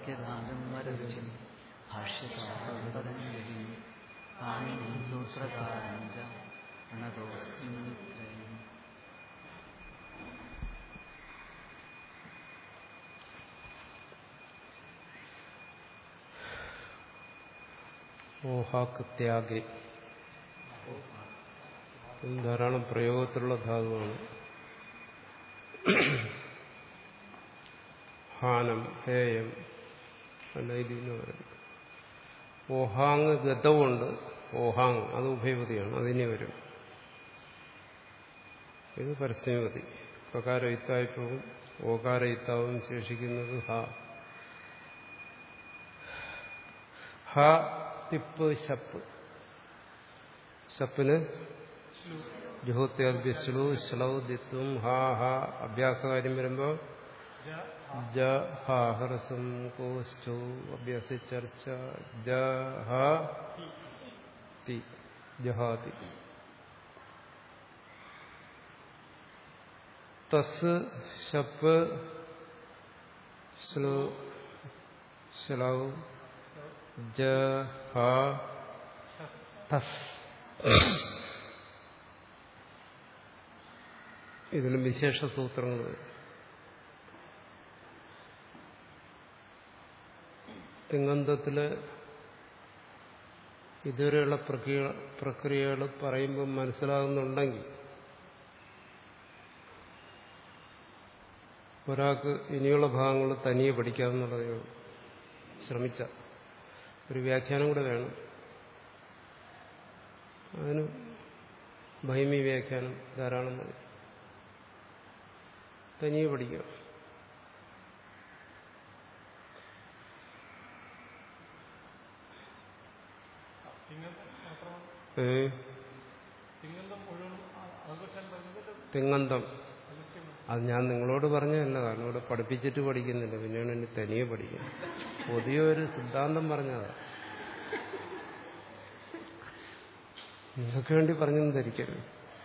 വാക്യഭാഗം വരരുചിം ഭാഷ്യകാരപതഞ്ജലി പാണിനിം സൂത്രകാരം ച പ്രണതോസ്മി മിത്രയും ഓഹാക്ക് ത്യാഗേ ഇത് ധാരാളം പ്രയോഗത്തിലുള്ള ധാതുവാണ് ഹാനം ഹേയം അല്ല ഇതിന് പറയുന്നത് ഓഹാങ് ഗതവുണ്ട് ഓഹാങ് അത് ഉഭയപതിയാണ് അതിനെ വരും ഇത് പരസ്യമതി പ്രകാര ഇത്തായി പോകും ഓകാര ഇത്താവും ശേഷിക്കുന്നത് ഹ ഹ തിപ്പ് ശപ്പ് ശപ്പിന് ജുഹോത്യാദ്യശ്ലു ശ്ലൗ ദിത്വം ഹാ ഹ അഭ്യാസകാര്യം വരുമ്പോൾ ജ ഹ ഹ്രസം കോസ്റ്റു അഭ്യാസ ചർച്ച ജ ഹ തി ജഹാതി തസ് ശപ്പ് ശ്ലു ശ്ലൗ ജ ഹ തസ് ഇതിലും വിശേഷ സൂത്രങ്ങൾ വരും. തിങ്ങന്തത്തില് ഇതുവരെയുള്ള പ്രക്രിയ പ്രക്രിയകൾ പറയുമ്പോൾ മനസ്സിലാകുന്നുണ്ടെങ്കിൽ ഒരാൾക്ക് ഇനിയുള്ള ഭാഗങ്ങൾ തനിയെ പഠിക്കാമെന്നുള്ളതേ ഉള്ളൂ ശ്രമിച്ച ഒരു വ്യാഖ്യാനം കൂടെ വേണം അതിന് ഭൈമി വ്യാഖ്യാനം ധാരാളം മതി തനിയെ പഠിക്കാം ഏ തിങ്ങന്തം അത് ഞാൻ നിങ്ങളോട് പറഞ്ഞതല്ല കാരണം ഇവിടെ പഠിപ്പിച്ചിട്ട് പഠിക്കുന്നില്ല പിന്നെയാണ് എന്നെ തനിയെ പഠിക്കുന്നത് പുതിയ ഒരു സിദ്ധാന്തം പറഞ്ഞതാ നിങ്ങൾക്ക് വേണ്ടി പറഞ്ഞെന്ന് ധരിക്കരുത്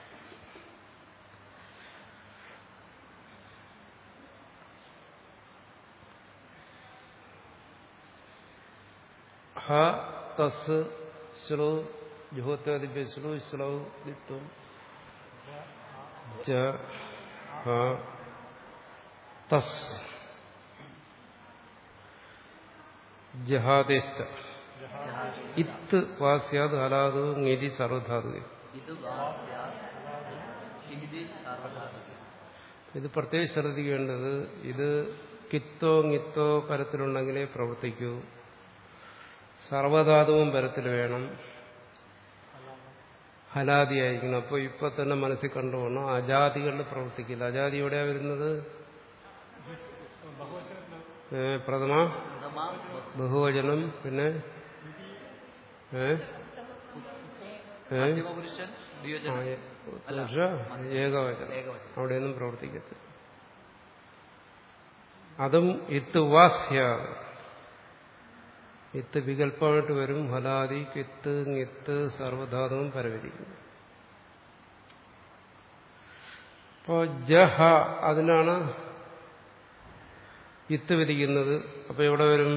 ഹ തസ് ശ്ലോ ജുഹോത്യാദിഭ്യ ശ്ലോ ശ്ലൗ ദിത്വം ജ ഹ തസ് ജഹാദേശ ഇത്ത് വാസ്യാത് ഹലാദു നിധി സർവധാതു ഇത് വാസ്യാ ഹിന്ദി സർവധാതു ഇത് പ്രത്യേകം ശ്രദ്ധിക്കേണ്ടത് ഇത് കിത്തോങ്ങിത്തോ പരത്തിലുണ്ടെങ്കിലേ പ്രവർത്തിക്കൂ സർവധാതുവും പരത്തിൽ വേണം ഹലാദിയായിരിക്കണം അപ്പോൾ ഇപ്പൊ തന്നെ മനസ്സിൽ കണ്ടുപോകണം അജാതികളിൽ പ്രവർത്തിക്കില്ല അജാതി എവിടെയാ വരുന്നത് ഏ, പ്രഥമ പ്രഥമ ബഹുവചനം പിന്നെ ഏ ഏ മധ്യമപുരുഷൻ ആ, ദ്വിവചനം ഏ, പുരുഷ ഏകവചനം ഏകവചനം അവിടെയൊന്നും പ്രവർത്തിക്കത്തില്ല അതും ഇത്ത് വാസ്യ ഇത്ത് വികല്പമായിട്ട് വരും ഹലാദി കിത്ത്ങ്ങിത്ത് സർവധാതുവും പരവരിക്കുന്നു അപ്പോ ജഹ അതിനാണ് ഇത്ത് വിധിക്കുന്നത് അപ്പൊ എവിടെ വരും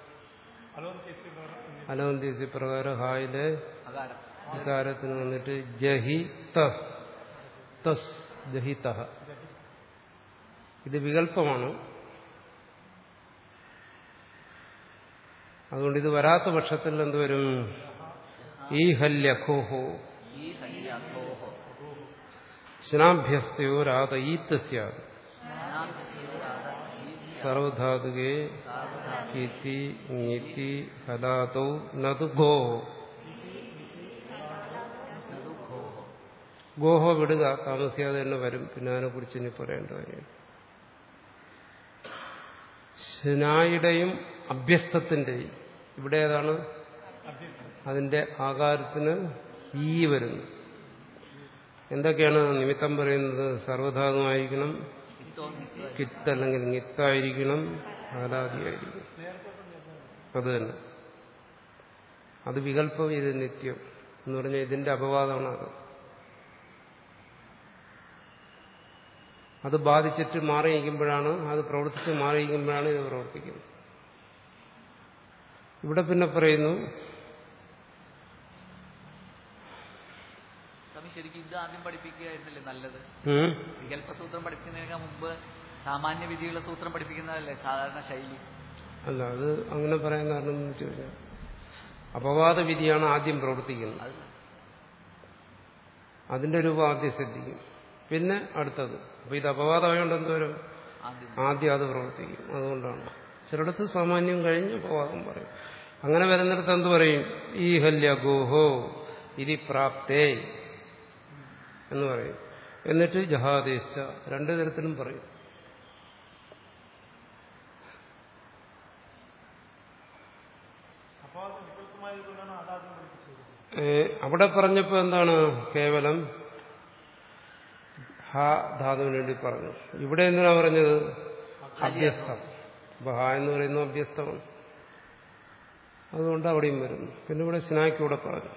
അലോന്ത്യസി പ്രകാരം ഹായിലെ അകാരം വികാരത്തിന് വന്നിട്ട് ജഹി തഹ് തസ് ജഹിതഹ ഇത് വികല്പമാണ് അതുകൊണ്ട് ഇത് വരാത്ത പക്ഷത്തിൽ എന്തുവരും ഈ ഹല്യഖോഹോ ഈ ഹല്യാഖോഹോ ശനാഭ്യസ്തയോ രാത ഈത്ത് സ്യാത് ജ്ഞാനസിയോരാത ഈ സർവധാതുകേ സാർവധാതു ഇതി ങിതി ഹലാതൗ നതു ഗോഹോ ഖോഹോ ഗോഹോ വിടുക താമസിയാതെ തന്നെ വരും പിന്നെ അതിനെക്കുറിച്ച് ഇനി പറയേണ്ട കാര്യം ശനായുടെയും അഭ്യസ്തത്തിന്റെയും ഇവിടെ ഏതാണ് അതിന്റെ ആകാരത്തിന് ഈ വരുന്നു എന്തൊക്കെയാണ് നിമിത്തം പറയുന്നത് സർവധാതുവായിരിക്കണം ഇത്തോ നിത്തോ കിത്ത് അല്ലെങ്കിൽ നിത്തായിരിക്കണം ആലാദിയായിരിക്കണം അത് തന്നെ അത് വികല്പം ഇത് നിത്യം എന്ന് പറഞ്ഞാൽ ഇതിന്റെ അപവാദമാണ് അത് അത് ബാധിച്ചിട്ട് മാറിയിരിക്കുമ്പോഴാണ് അത് പ്രവർത്തിച്ച് മാറിയിരിക്കുമ്പോഴാണ് ഇത് പ്രവർത്തിക്കുന്നത് ഇവിടെ പിന്നെ പറയുന്നു സ്വാമി ശരിക്കും ഇത് ആദ്യം പഠിപ്പിക്കുകയായിരുന്നില്ലേ നല്ലത് ഉം, വികല്പസൂത്രം പഠിപ്പിക്കുന്നതിനേക്കാൾ മുമ്പ് സാമാന്യ വിധിയുള്ള സൂത്രം പഠിപ്പിക്കുന്നതല്ലേ സാധാരണ ശൈലി അല്ല അത് അങ്ങനെ പറയാൻ കാരണം എന്ന് വെച്ച് കഴിഞ്ഞാൽ അപവാദ വിധിയാണ് ആദ്യം പ്രവർത്തിക്കുന്നത് അത് അതിന്റെ രൂപം ആദ്യം ശ്രദ്ധിക്കും പിന്നെ അടുത്തത് അപ്പൊ ഇത് അപവാദമായോണ്ട് എന്തോരും ആദ്യം ആദ്യം അത് പ്രവർത്തിക്കും അതുകൊണ്ടാണ് ചിലയിടത്ത് സാമാന്യം കഴിഞ്ഞ് അപവാദം പറയും അങ്ങനെ വരുന്നിടത്ത് എന്ത് പറയും ഈ ഹല്യ ഗോഹോ ഇതി പ്രാപ്തേ എന്ന് പറയും എന്നിട്ട് ജഹാദേശ രണ്ടു തരത്തിലും പറയും ഏ, അവിടെ പറഞ്ഞപ്പോ എന്താണ് കേവലം ഹ ധാതുവിന് വേണ്ടി പറഞ്ഞു ഇവിടെ എന്തിനാ പറഞ്ഞത് അഭ്യസ്തം അപ്പൊ ഹ എന്ന് പറയുന്നത് അഭ്യസ്തമാണ് അതുകൊണ്ട് അവിടെയും വരുന്നു പിന്നെ ഇവിടെ സ്നാക്ക് ഇവിടെ പറഞ്ഞു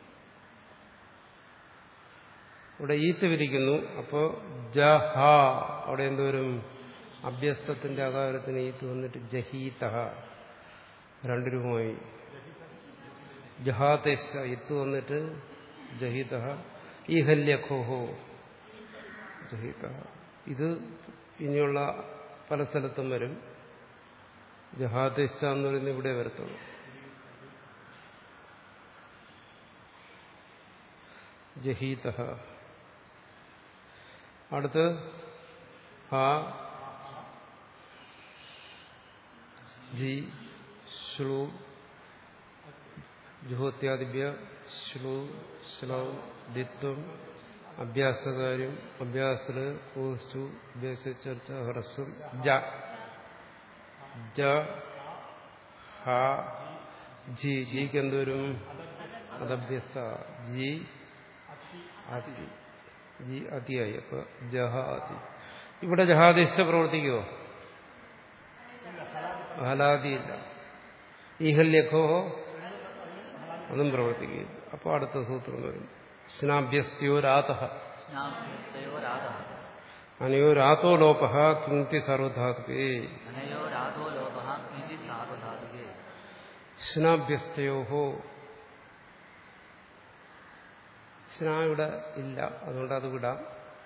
ഇവിടെ ഈത്ത് വിരിക്കുന്നു അപ്പോ ജഹ അവിടെ എന്തോരും അഭ്യസ്തത്തിന്റെ ആകാരത്തിന് ഈത്ത് വന്നിട്ട് ജഹീത രണ്ടു രൂപമായി ജഹാതേശ ഇത്ത് വന്നിട്ട് ജഹിത ഈഹല്യഖോഹോ ജഹിത ഇത് ഇനിയുള്ള പല സ്ഥലത്തും വരും ജഹാതേശ എന്ന് പറയുന്നത് ഇവിടെ വരത്തുള്ളൂ ജഹീത അടുത്ത് ഹ ജി ശ്ലൂ ജുഹോത്യാദിഭ്യ ശ്ലൂ ശ്ലൗ ദിത്വം അഭ്യാസകാര്യം അഭ്യാസത്തില് പോസ്റ്റു അഭ്യാസ ചർച്ച ഹ്രസ്വം ജ ജ ഹ ജി ജിക്ക് എന്തോരും അതഭ്യസ്ത ജി അതി ജി അതിയായി അപ്പൊ ജഹ അതി ഇവിടെ ജഹാദിഷ്ട പ്രവർത്തിക്കുമോ ഹലാദിയില്ല ഈഹല്യഖോ അതും പ്രവർത്തിക്കുകയും അപ്പോൾ അടുത്ത സൂത്രം വരും സ്നാഭ്യസ്ത്യോ രാത സ്നാഭ്യസ്തയോ രാധ അനയോ രാതോ ലോപ കിങ്തി സർവധാതുകേ അനയോ രാധോ ലോപ ഇതി സാധധാതുകേ സ്നാഭ്യസ്തയോഹോ സ്നാ ഇവിടെ ഇല്ല അതുകൊണ്ട് അത് വിടാം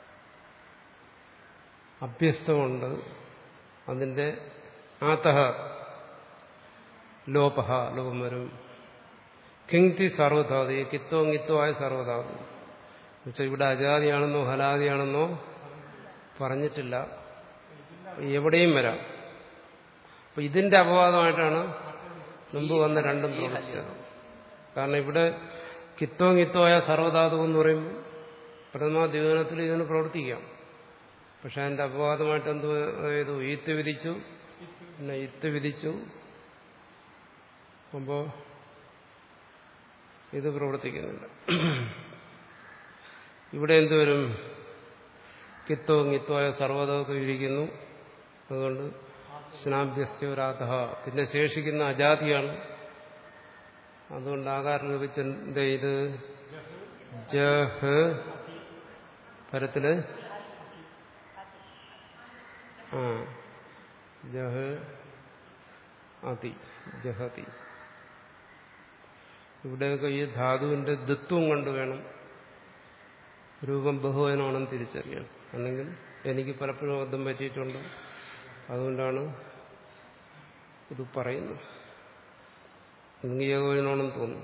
അഭ്യസ്തമുണ്ട് അതിന്റെ ആതഹ ലോപ ലോപം വരും കിങ്തി സർവധാതു ഈ കിത്തോ കിത്തോ ആയ സർവധാതു എന്നുവെച്ചാൽ ഇവിടെ അജാതിയാണെന്നോ ഹലാദിയാണെന്നോ പറഞ്ഞിട്ടില്ല എവിടെയും വരാം അപ്പൊ ഇതിന്റെ അപവാദമായിട്ടാണ് മുമ്പ് വന്ന രണ്ടും പ്രവർത്തിച്ചത് കാരണം ഇവിടെ കിത്തോ കിത്തോ ആയ സർവധാതു എന്ന് പറയുമ്പോൾ പ്രഥമ ദ്വിവനത്തിൽ ഇതിന് പ്രവർത്തിക്കാം പക്ഷെ അതിന്റെ അപവാദമായിട്ട് എന്ത് ചെയ്തു ഈത്ത് വിധിച്ചു പിന്നെ ഇത്ത് വിധിച്ചു അപ്പോ ഇത് പ്രവർത്തിക്കുന്നില്ല ഇവിടെ എന്തുവരും കിത്തോ കിത്തോയ സർവ്വതവും ഇരിക്കുന്നു അതുകൊണ്ട് സ്നാഭ്യസ്തോരാധ പിന്നെ ശേഷിക്കുന്ന അജാതിയാണ് അതുകൊണ്ട് ആകാരം ലഭിച്ച എന്ത് ഇത് ജഹ് പരത്തില് ആ ജഹ് അതി ജഹതി ഇവിടെയൊക്കെ ഈ ധാതുവിന്റെ ദത്വം കൊണ്ട് വേണം രൂപം ബഹുവനാണെന്ന് തിരിച്ചറിയാൻ അല്ലെങ്കിൽ എനിക്ക് പലപ്പോഴും അബദ്ധം പറ്റിയിട്ടുണ്ട് അതുകൊണ്ടാണ് ഇത് പറയുന്നത് എനിക്ക് ഏകോപനാണെന്ന് തോന്നുന്നു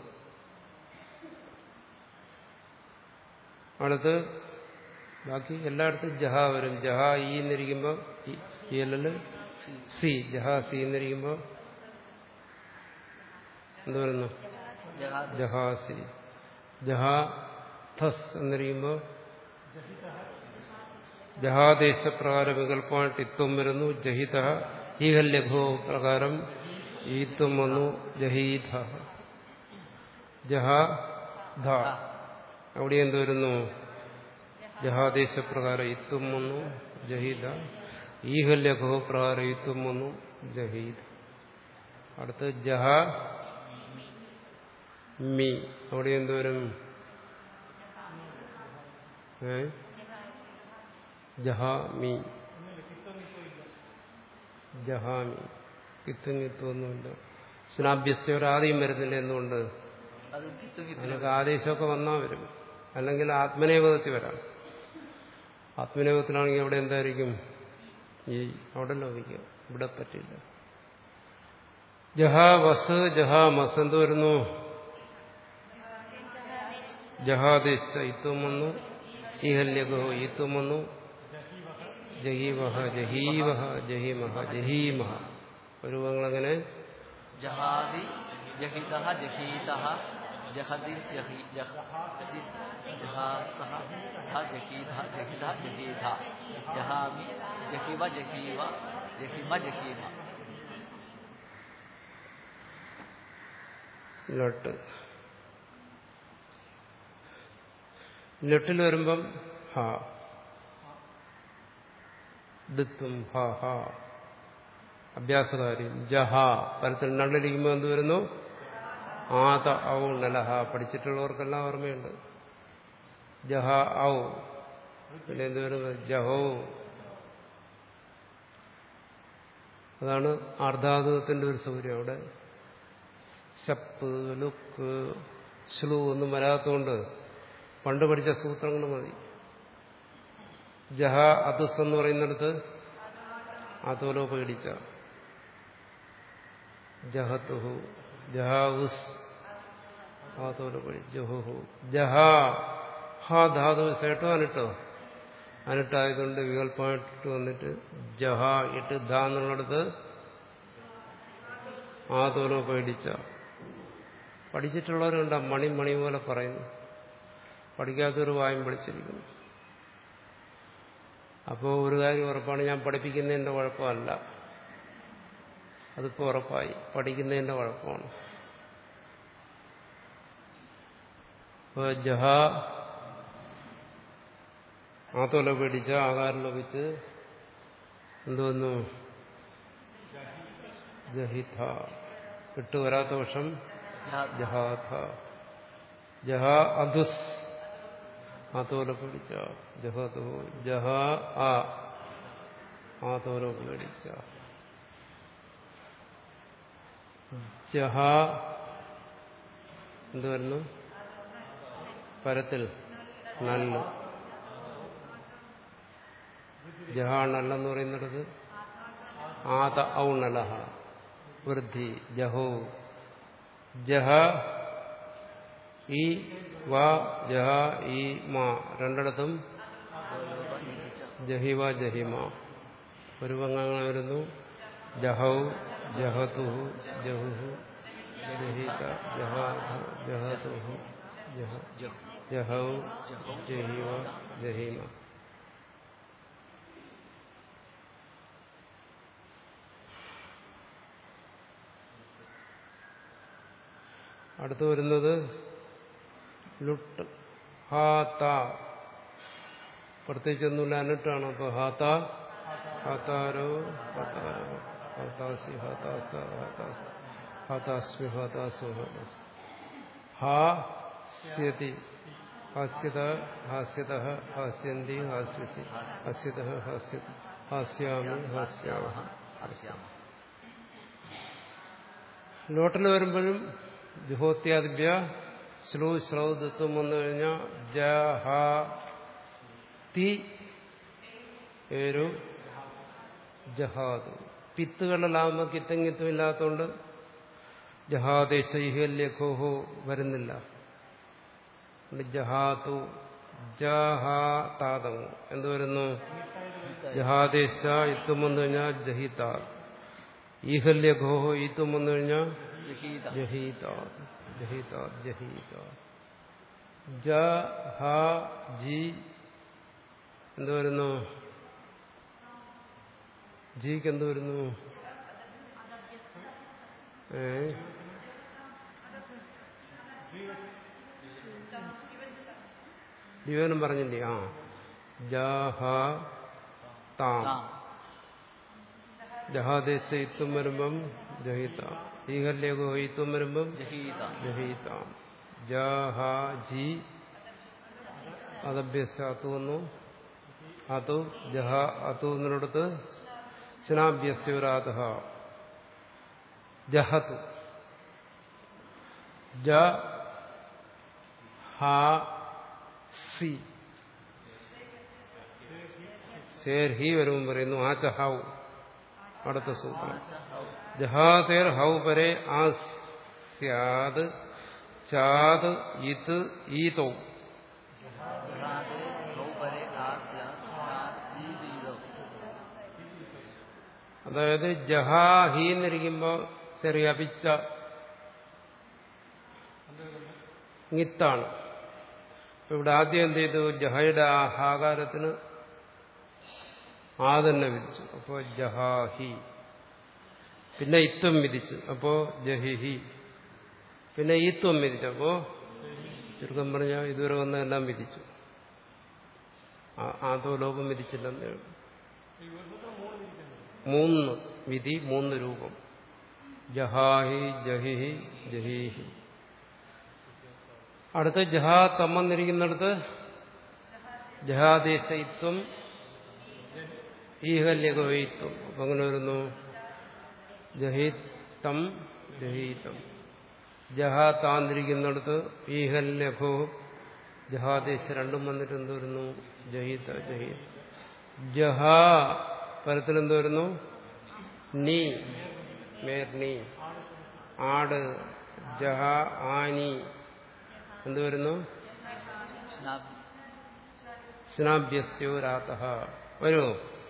അടുത്ത് ബാക്കി എല്ലായിടത്തും ജഹ വരും ജഹ ഈ എന്നിരിക്കുമ്പോൾ ഈ അല്ലല് സി ജഹ സി എന്നിരിക്കുമ്പോൾ എന്ത് വരുന്നു ജഹാദ് ജഹാസി ജഹാ ഥസ് എന്നിരിക്കുമ്പോൾ ജഹാദേശപ്രകാരം വികല്പമായിട്ട് ഇത്വം വരുന്നു ജഹിത ഈഹല്യഘോ പ്രകാരം ഈത്വം വന്നു ജഹീധ ജഹാധ അവിടെ എന്ത് വരുന്നു ജഹാദേശപ്രകാരം ഇത്വം വന്നു ജഹീദ ഈഹല്യഘോ പ്രകാരം ഇത്വം വന്നു ജഹീദ് അടുത്ത് ജഹ മീ അവിടെ എന്തുവരും ഏ ജഹാമി ജഹാമി കിത്തും കിത്തൊന്നുമില്ല സ്നാഭ്യസ്ത ഒരു ആദ്യം വരുന്നില്ല എന്തുകൊണ്ട് അത് കിത്തും കിത്തും അതിനൊക്കെ ആദേശമൊക്കെ വന്നാൽ വരും അല്ലെങ്കിൽ ആത്മനേപഥത്തിൽ വരാം ആത്മനേപത്തിലാണെങ്കിൽ അവിടെ എന്തായിരിക്കും ഈ അവിടെ ലോപിക്കുക ഇവിടെ പറ്റില്ല ജഹാ വസ് ജഹാ മസ് എന്ത് വരുന്നു ജഹാദേശ ഇത്വം വന്നു ഈഹല്യഗോ ഈത്വം വന്നു ജഹീവഹ ജഹീവഹ ജഹീമഹ ജഹീമഹ രൂപങ്ങളെങ്ങനെ ജഹാദി ജഹിത ജഹീത ജഹദി ജഹി ജഹസി ജഹാസഹ ഹ ജഹീത ജഹിത ജഹീത ജഹാമി ജഹിവ ജഹീവ ജഹിമ ജഹീമ ലട്ട് ലട്ടിൽ വരുമ്പം ഹ ദിത്വം ഹ ഹ അഭ്യാസകാരി ജഹ പരത്തിൽ നള്ളിരിക്കുമ്പോൾ എന്ത് വരുന്നു ആത ഔ നലഹ പഠിച്ചിട്ടുള്ളവർക്കെല്ലാം ഓർമ്മയുണ്ട് ജഹ ഔ പിന്നെ എന്ത് വരുന്നത് ജഹോ അതാണ് ആർദ്ധാതുകത്തിന്റെ ഒരു സൗകര്യം അവിടെ ശപ്പ് ലുക്ക് ശ്ലു ഒന്നും വരാത്തതുകൊണ്ട് പണ്ട് പഠിച്ച സൂത്രങ്ങൾ മതി ജഹ അതുസ് എന്ന് പറയുന്നിടത്ത് ആത്തോലോ പേടിച്ച ജഹത്തുഹു ജഹാവുസ് ആത്തോലോ പേടി ജഹുഹു ജഹ ഹ ധാതു സേട്ടോ അനിട്ടോ അനിട്ടായതുകൊണ്ട് വികല്പമായിട്ട് വന്നിട്ട് ജഹ ഇട്ട് ധ എന്നുള്ളിടത്ത് ആത്തോലോ പേടിച്ച പഠിച്ചിട്ടുള്ളവരുണ്ട് മണി മണി പോലെ പറയുന്നു പഠിക്കാത്തൊരു വായും പഠിച്ചിരിക്കുന്നു അപ്പോൾ ഒരു കാര്യം ഉറപ്പാണ് ഞാൻ പഠിപ്പിക്കുന്നതിൻ്റെ കുഴപ്പമല്ല അതിപ്പോൾ ഉറപ്പായി പഠിക്കുന്നതിൻ്റെ കുഴപ്പമാണ് അപ്പോൾ ജഹ ആത്തോല പേടിച്ച ആകാരം ലഭിച്ച് എന്തോന്നു ജഹിത ഇട്ട് വരാത്ത പക്ഷം ജഹാഥ ജഹ അധുസ് ആത്തോല പേടിച്ച ജഹതോ ജഹ ആ ആത്തോല പേടിച്ച ജഹ എന്ത് വരുന്നു പരത്തിൽ നല്ല ജഹ നല്ലെന്ന് പറയുന്നിടത്ത് ആത ഔ നലഹ വൃദ്ധി ജഹോ ജഹ ഈ വ ജഹ ഈ മാ രണ്ടിടത്തും ജഹിവ ജഹിമ ഒരു പങ്കങ്ങനെ വരുന്നു ജഹൗ ജഹതുഹു ജഹുഹു ജഹിത ജഹാധ ജഹതുഹു ജഹ ജഹൗ ജഹിവ ജഹിമ അടുത്ത് വരുന്നത് ലുട്ട് ഹാത്ത പ്രത്യേകിച്ചൊന്നുമില്ല അനിട്ടാണ് അപ്പൊ ഹാത്ത ഹാത്താരോ ഹാത്താരോ ഹാത്താസി ഹാത്താസ്ത ഹാത്താസ് ഹാത്താസ്മി ഹാത്താസു ഹാത്താസ് ഹാസ്യതി ഹാസ്യത ഹാസ്യത ഹാസ്യന്തി ഹാസ്യസി ഹാസ്യത ഹാസ്യത ഹാസ്യാമി ഹാസ്യാമ ഹാസ്യാമ ലോട്ടിൽ വരുമ്പോഴും ജുഹോത്യാദിഭ്യ ശ്ലൂ ശ്രൗദത്വം വന്നു കഴിഞ്ഞാൽ ജഹ തി ഒരു ജഹാദ് പിത്തുകളിലാകുമ്പോൾ കിത്തങ്ങിത്തും ഇല്ലാത്തതുകൊണ്ട് ജഹാദേശ ഇഹല്യഖോഹോ വരുന്നില്ല ജഹാതു ജഹാതാതങ്ങ് എന്ത് വരുന്നു ജഹാദേശ ഇത്തും വന്നു കഴിഞ്ഞാൽ ജഹിതാ ഈഹല്യഘോഹോ ഈത്തും വന്നു കഴിഞ്ഞാൽ ജഹീത ജഹീത ജഹീത ജഹീത ജ ഹ ജി എന്ത് വരുന്നു ജിക്ക് എന്ത് വരുന്നു ഏ ജീവനും പറഞ്ഞില്ലേ ആ ജഹ താം താം ജഹാദേശ ഇത്തും വരുമ്പം ജഹിത ഈഹല്യകോ ഇത്തും വരുമ്പം ജഹീത ജഹീത ജഹ ജി അതഭ്യസ്തു വന്നു അതു ജഹ അതു എന്നിടത്ത് ശനാഭ്യസ്യോരാത ജഹതു ജ ഹ സി ശേർ ഹി വരുമ്പോൾ പറയുന്നു ആ ചഹാവു അടുത്ത സൂത്രം ജഹാതേർ ഹൗ പരെ ആ സ്യാത് ചാത് ഇത് ഈതോ ജഹാദ് ഗൗപരെ ആസ്യ ചാത് ഈ ചെയ്തോ അതായത് ജഹാ ഹി എന്നിരിക്കുമ്പോ ചെറിയ അപിച്ച ഇത്താണ് ഇപ്പൊ ഇവിടെ ആദ്യം എന്ത് ചെയ്തു ജഹയുടെ ആ ഹാകാരത്തിന് ആ തന്നെ വിധിച്ചു അപ്പോ ജഹാഹി പിന്നെ ഇത്വം വിധിച്ചു അപ്പോ ജഹിഹി പിന്നെ ഈത്വം വിധിച്ചു അപ്പോ ചുരുക്കം പറഞ്ഞാൽ ഇതുവരെ വന്നതെല്ലാം വിധിച്ചു ആ- ആദോ ലോകം വിധിച്ചില്ലെന്നേ ഉള്ളൂ മൂന്ന് വിധി മൂന്ന് രൂപം ജഹാഹി ജഹിഹി ജഹീഹി അടുത്ത് ജഹാ തമ്മന്നിരിക്കുന്നിടത്ത് ജഹാദേശയിത്വം ഈഹല്യകവയിത്വം അപ്പൊ അങ്ങനെ വരുന്നു ജഹീത്തം ജഹീതം ജഹാ താന്നിരിക്കുന്നിടത്ത് ഈഹല്യഘോ ജഹാദേശ രണ്ടും വന്നിട്ട് എന്ത് വരുന്നു ജഹീത ജഹീത ജഹാ പരത്തിൽ എന്ത് വരുന്നു നീ മേർനി ആട് ജഹ ആനി എന്ത് വരുന്നു സ്നാബ് സ്നാഭ്യസ്യോരാത വരുമോ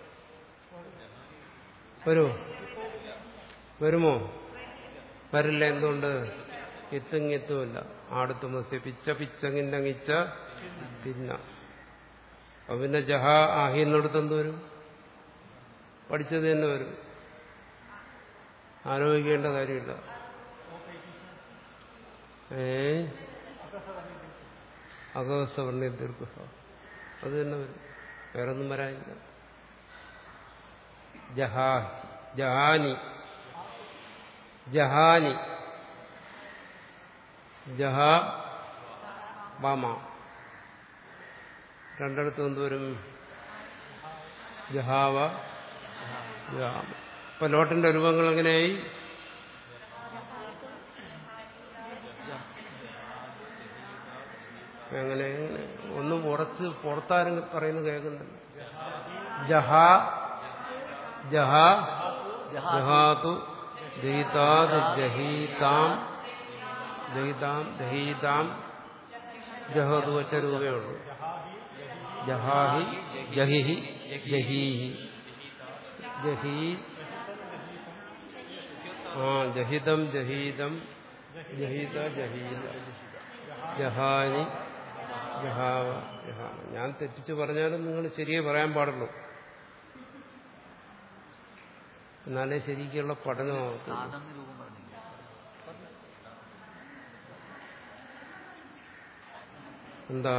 വരുമോ വരുമോ വരില്ല എന്തുകൊണ്ട് എത്തുങ്ങിത്തുമില്ല ആടുത്തുമസ്യ പിച്ച പിച്ചങ്ങിന്നങ്ങിച്ച പിന്ന അപ്പൊ പിന്നെ ജഹ ആഹി എന്നിടത്ത് എന്ത് വരും പഠിച്ചത് തന്നെ വരും ആലോചിക്കേണ്ട കാര്യമില്ല ഏ അകവസ്ഥവർണ്ണ ദീർഘ അത് തന്നെ വരും വേറൊന്നും വരാനില്ല ജഹാ ജഹാനി ജഹാനി ജഹാ ബാമ രണ്ടിടത്തും എന്തുവരും ജഹാവ ജഹാമ ഇപ്പൊ ലോട്ടിന്റെ രൂപങ്ങൾ എങ്ങനെയായി എങ്ങനെ എങ്ങനെ ഒന്ന് ഉറച്ച് പുറത്താരും പറയുന്നത് കേൾക്കുന്നുണ്ട് ജഹാ ജഹാ ജഹാതു ജഹിതാത് ജഹീതാം ജഹിതാം ജഹീതാം ജഹതു ഒറ്റ രൂപയേ ഉള്ളൂ ജഹാഹി ജഹിഹി ജഹീഹി ജഹീ ആ ജഹിതം ജഹീതം ജഹീത ജഹീത ജഹാനി ജഹാവ ജഹാന ഞാൻ തെറ്റിച്ച് പറഞ്ഞാലും നിങ്ങൾ ശരിയെ പറയാൻ പാടുള്ളൂ എന്നാലേ ശരിക്കുള്ള പഠനമാകത്തുള്ളൂ സാധന രൂപം പറഞ്ഞില്ല എന്താ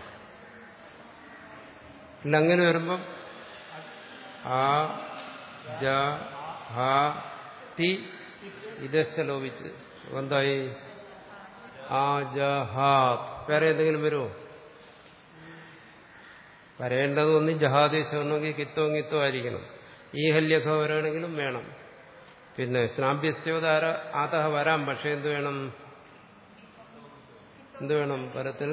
ഇല്ല അങ്ങനെ വരുമ്പം ആ ജ ഹ തി ഇതസ്ഥ ലോപിച്ച് അപ്പൊ എന്തായി ആ ജ ഹ വേറെ എന്തെങ്കിലും വരുമോ വരേണ്ടത് ഒന്നും ജഹാദേശമെന്നെങ്കിൽ കിത്തോ കിത്തോ ആയിരിക്കണം ഈ ഹല്യഖ വരാണെങ്കിലും വേണം പിന്നെ സ്നാഭ്യസ്യോദാര ആതഹ വരാം പക്ഷെ എന്ത് വേണം എന്ത് വേണം പരത്തിൽ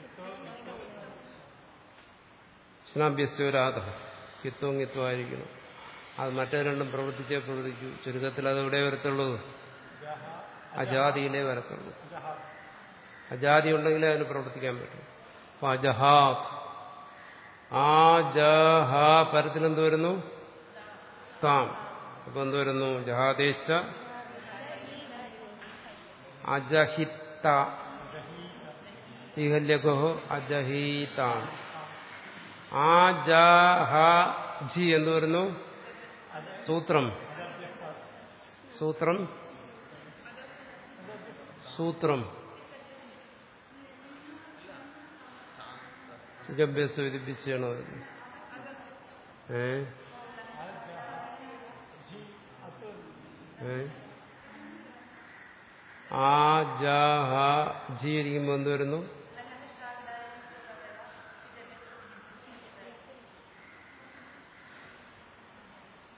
സ്നാഭ്യസ്യോരാധ കിത്വം കിത്വം ആയിരിക്കണം അത് മറ്റേ രണ്ടും പ്രവർത്തിച്ചേ പ്രവർത്തിക്കൂ ചുരുക്കത്തിൽ അത് എവിടെ വരത്തുള്ളൂ അജാതിയിലേ വരത്തുള്ളൂ അജാതി ഉണ്ടെങ്കിലേ അതിന് പ്രവർത്തിക്കാൻ പറ്റും അപ്പൊ അജഹാ ആ ജഹ പരത്തിൽ എന്ത് വരുന്നു താം അപ്പൊ എന്ത് വരുന്നു ജഹാദേശ അജഹിത്ത ഈഹല്യഗോ അജഹീതാം ആ ജഹ ജി എന്ന് വരുന്നു സൂത്രം സൂത്രം സൂത്രം സുജഭ്യസ് വിധിപ്പിച്ചാണോ ഏ ഏ ആ ജ ഹ ജി ഇരിക്കുമ്പോൾ എന്ത് വരുന്നു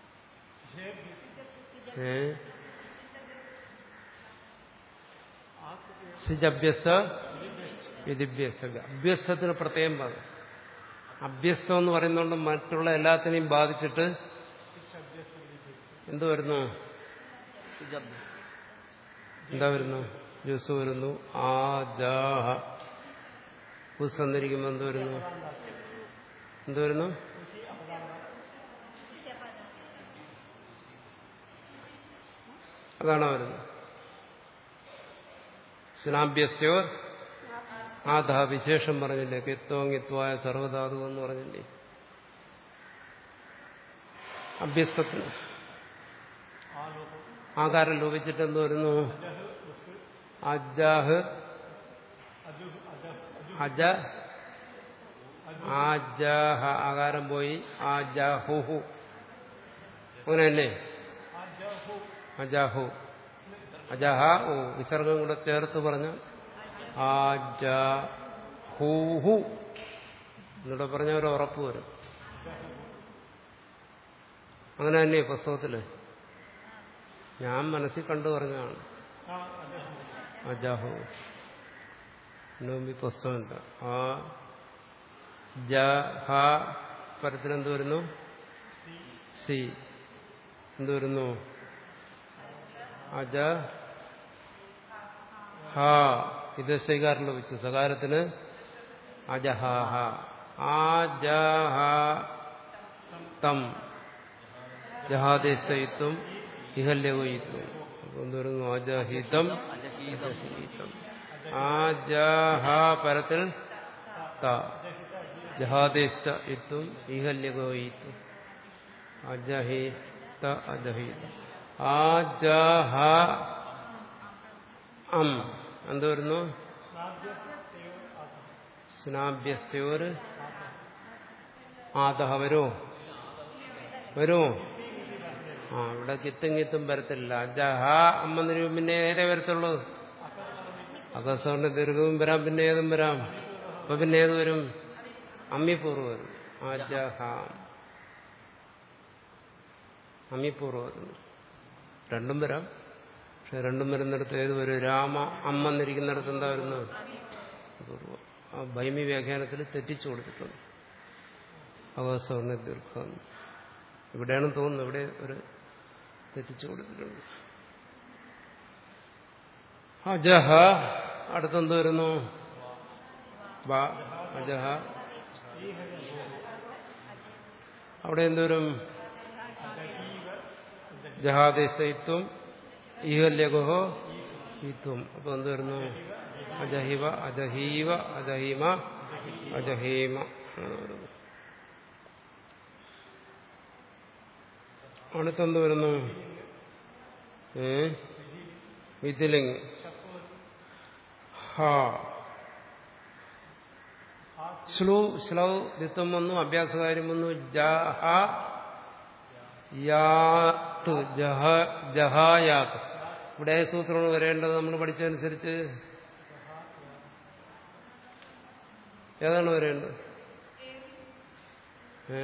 ഏ സിജഭ്യസ്ത വിധിഭ്യസ്ത അഭ്യസ്തത്തിന് പ്രത്യേകം പറഞ്ഞു അഭ്യസ്തം എന്ന് പറയുന്നതുകൊണ്ട് മറ്റുള്ള എല്ലാത്തിനെയും ബാധിച്ചിട്ട് എന്ത് വരുന്നു സുജബ് എന്താ വരുന്നു ജ്യൂസ് വരുന്നു ആ ജാഹ പുസ് തന്നിരിക്കുമ്പോൾ എന്ത് വരുന്നു എന്ത് വരുന്നു അതാണോ വരുന്നത് സ്നാഭ്യസ്യോർ ആ ധാ വിശേഷം പറഞ്ഞില്ലേ കിത്വങ്ങിത്വായ സർവധാതു എന്ന് പറഞ്ഞില്ലേ അഭ്യസ്തത്തിന് ആകാരം ലോപിച്ചിട്ട് എന്ത് വരുന്നു അജാഹ് അജ ആജാഹ ആകാരം പോയി ആജാഹുഹു അങ്ങനെയല്ലേ അജാഹു അജഹ ഓ വിസർഗം കൂടെ ചേർത്ത് പറഞ്ഞ ആജഹൂഹു എന്നിട്ട് പറഞ്ഞ ഒരു ഉറപ്പ് വരും അങ്ങനെ തന്നെ ഈ പുസ്തകത്തില് ഞാൻ മനസ്സിൽ കണ്ടു പറഞ്ഞതാണ് അജാഹു ഈ പുസ്തകമില്ല ആ ജ ഹ പരത്തിൽ എന്ത് വരുന്നു സി എന്ത് വരുന്നു അജ ഹ ഇത് സ്വീകാരം ലഭിച്ചു സകാരത്തിന് അജഹാഹ ആജഹ തം ജഹാദേശയിത്വം ഇഹല്യവയിത്വം അപ്പൊ എന്ത് വരുന്നു അജഹിതം അജഹീതം അജഹീതം ആജഹ പരത്തിൽ ത ജഹാദേശ ഇത്വം ഇഹല്യഗോയിത്വം അജഹിത അജഹിത ആജഹ അം എന്ത് വരുന്നു സ്നാഭ്യസ്തയോർ ആദഹ വരുമോ വരുമോ ആ ഇവിടെ കിത്തും കിത്തും വരത്തില്ല ജഹ അമ്മ നിരൂപം പിന്നെ ഏതേ വരത്തുള്ളൂ അകസ്വറിന്റെ ദീർഘവും വരാം പിന്നെ ഏതും വരാം അപ്പൊ പിന്നെ ഏത് വരും അമ്മിപ്പൂർവ്വം വരും അജഹ അമ്മിപ്പൂർവ്വം വരുന്നു രണ്ടും വരാം പക്ഷെ രണ്ടും വരുന്നിടത്ത് ഏത് വരും രാമ അമ്മ എന്നിരിക്കുന്നിടത്ത് എന്താ വരുന്നത് പൂർവ്വം ആ ഭൈമി വ്യാഖ്യാനത്തിൽ തെറ്റിച്ചു കൊടുത്തിട്ടുണ്ട് അവസവർണ്ണ ദീർഘം ഇവിടെയാണ് തോന്നുന്നത് ഇവിടെ ഒരു തെറ്റിച്ചു കൊടുത്തിട്ടുണ്ട് അജഹ അടുത്തെന്ത് വരുന്നു ബ അജഹ അവിടെ എന്തോരും ജഹാദിസ്തത്വം ഈഹല്യഗുഹോ ഈത്വം അപ്പൊ എന്ത് വരുന്നു അജഹിവ അജഹീവ അജഹീമ അജഹീമ എന്ന് വരുന്നു അടുത്തെന്ത് വരുന്നു ഏ വിതിലിംഗ് ഹാ ശ്ലൂ ശ്ലൗ ദിത്വം വന്നു അഭ്യാസകാര്യം വന്നു ജഹ യാത്ത് ജഹ ജഹായാത്ത് ഇവിടെ സൂത്രമാണ് വരേണ്ടത് നമ്മൾ പഠിച്ചതനുസരിച്ച് ഏതാണ് വരേണ്ടത് ഏ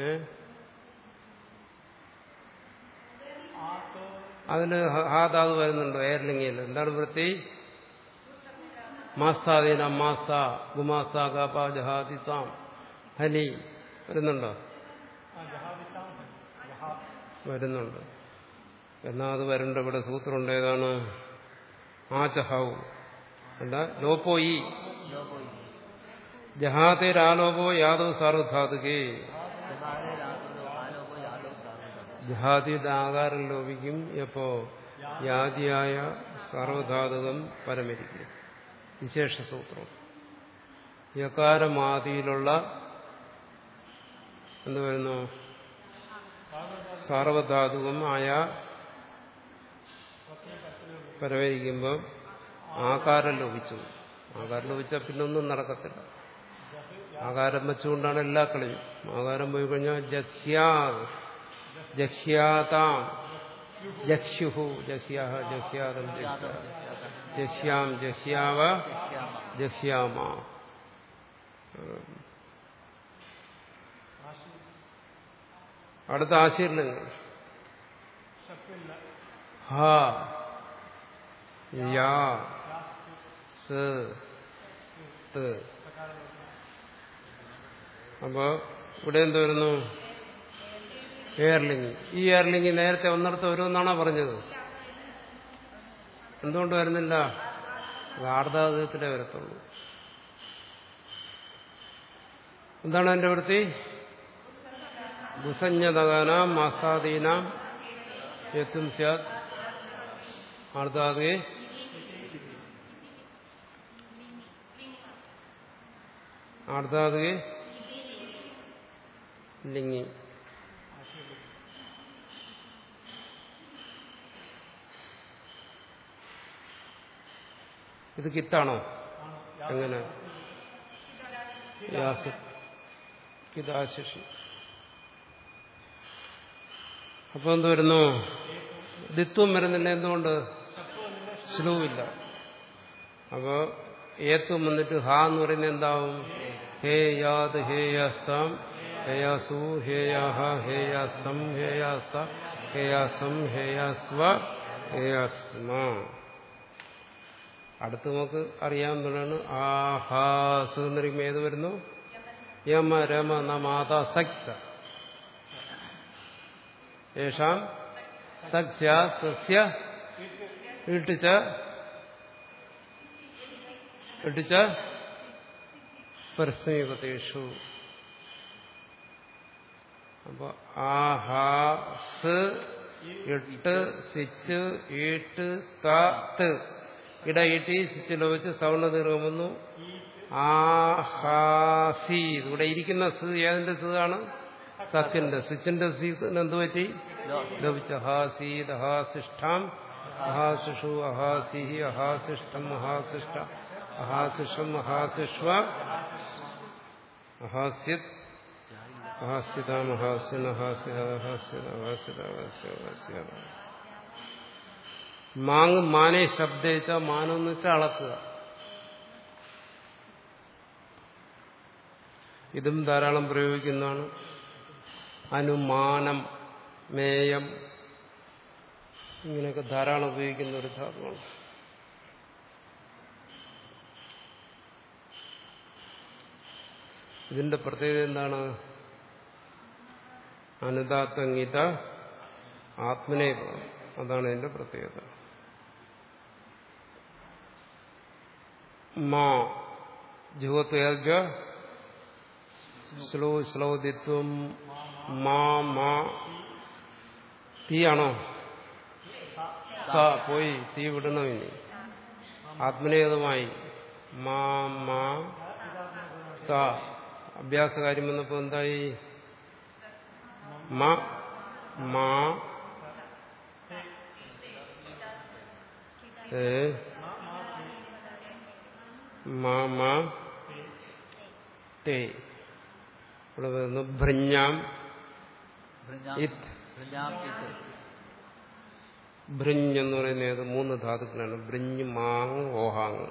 അതിന് ഹാദാത് വരുന്നുണ്ടോ ഏർലിംഗയിൽ എന്താണ് വൃത്തി മാസ്താദീന മാസ്ത ഗുമാസ്ത ഗാപ ജഹാദി സാം ഹനി വരുന്നുണ്ടോ വരുന്നുണ്ട് എന്നാ അത് വരണ്ട ഇവിടെ സൂത്രമുണ്ട് ഏതാണ് ആചഹാവു അല്ല ലോപ്പോ ഈ ലോപോയി ജഹാതിരാലോപോ യാദവ് സാർവധാതുകേ ജഹാദേ രാഘവോ ആലോപോ യാദവ് സാർവധം ജഹാദിയുടെ ആകാരം ലോപിക്കും എപ്പോ യാദിയായ സർവധാതുകം പരമരിക്കും വിശേഷ സൂത്രം യകാരമാദിയിലുള്ള എന്ത് വരുന്നു സാർവധാതുകം ആയ പരമരിക്കുമ്പോൾ ആകാരം ലോപിച്ചു ആകാരം ലോപിച്ചാൽ പിന്നെ ഒന്നും നടക്കത്തില്ല ആകാരം വെച്ചുകൊണ്ടാണ് എല്ലാ കളിയും ആകാരം പോയി കഴിഞ്ഞാൽ ജഹ്യാത് ജഹ്യാതാം ജഹ്യുഹു ജഹ്യാഹ ജഹ്യാതം ജഹ്യാ ജഹ്യാം ജഹ്യാവ ജഹ്യാമ അടുത്ത ആശീർണങ്ങൾ ഹ യാ സ് ത് അപ്പോ ഇവിടെ എന്ത് വരുന്നു എയർലിംഗ് ഈ എയർലിംഗ് നേരത്തെ ഒന്നിടത്ത് വരുമെന്നാണോ പറഞ്ഞത് എന്തുകൊണ്ട് വരുന്നില്ല വാർത്താകത്തിലേ വരത്തുള്ളൂ എന്താണ് എന്റെ വൃത്തി ദുസഞ്ജതകാനാം മാസ്താദീനാം എത്തും സ്യാത് ആർത്താകെ ആർത്താകെ ലിംഗി ഇത് കിത്താണോ എങ്ങനെ യാസ് കിതാശിഷി അപ്പൊ എന്ത് വരുന്നു ദിത്വം വരുന്നില്ല എന്തുകൊണ്ട് സ്ലുവില്ല അപ്പോ ഏത്വം വന്നിട്ട് ഹ എന്ന് പറയുന്നത് എന്താവും ഹേ യാത് ഹേയാസ്താം ഹേയാസു ഹേയാഹ ഹേയാസ്തം ഹേയാസ്ത ഹേയാസം ഹേയാസ്വ ഹേയാസ്മ അടുത്ത് നമുക്ക് അറിയാവുന്നതാണ് ആഹാസ് എന്ന് പറയുമ്പോൾ ഏത് വരുന്നു യമ രമ നമാത സക്സ യേഷാം സഖ്യ സസ്യ ഇട്ടിച്ച ഇട്ടിച്ച പരസ്മീപതേഷു അപ്പൊ ആഹാ സ് എട്ട് സിച്ച് ഈട്ട് ത് ഇട ഈട്ടി സിച്ച് ലോപിച്ച് സവർണ ദീർഘം വന്നു ആഹാസി ഇവിടെ ഇരിക്കുന്ന സ് ഏതിന്റെ സ് ആണ് സത്തിന്റെ സിച്ചിന്റെ സീത്തിന് എന്ത് പറ്റി ലഭിച്ച ഹാസീത് അഹാസിഷ്ഠാം അഹാസിഷു അഹാസിഹി അഹാസിഷ്ടം അഹാസിഷ്ട അഹാസിഷം അഹാസിഷ്വ അഹാസ്യത് അഹാസ്യതാം അഹാസ്യൻ അഹാസ്യ അഹാസ്യത അഹാസ്യത അഹാസ്യ അഹാസ്യ മാങ് മാനെ ശബ്ദിച്ച മാനെന്ന് വെച്ചാൽ അളക്കുക ഇതും ധാരാളം പ്രയോഗിക്കുന്നതാണ് അനുമാനം മേയം ഇങ്ങനെയൊക്കെ ധാരാളം ഉപയോഗിക്കുന്ന ഒരു ധാതുവാണ് ഇതിന്റെ പ്രത്യേകത എന്താണ് അനുദാത്തംഗീത ആത്മനെ അതാണ് ഇതിന്റെ പ്രത്യേകത മാ ജുവത്വ സ്ലോ ശ്ലൗദിത്വം മാ മാ തീയാണോ ത പോയി തീ വിടണം ഇനി ആത്മനേതമായി മാ മാ ത അഭ്യാസകാര്യം വന്നപ്പോ എന്തായി മ മാ ഏ മാ മാ തേ ഇവിടെ വരുന്നു ഭൃഞ്ഞാം ഇത് ഭൃഞ്ഞ് എന്ന് പറയുന്ന ഏത് മൂന്ന് ധാതുക്കളാണ് ഭൃഞ്ഞ് മാങ് ഓഹാങ്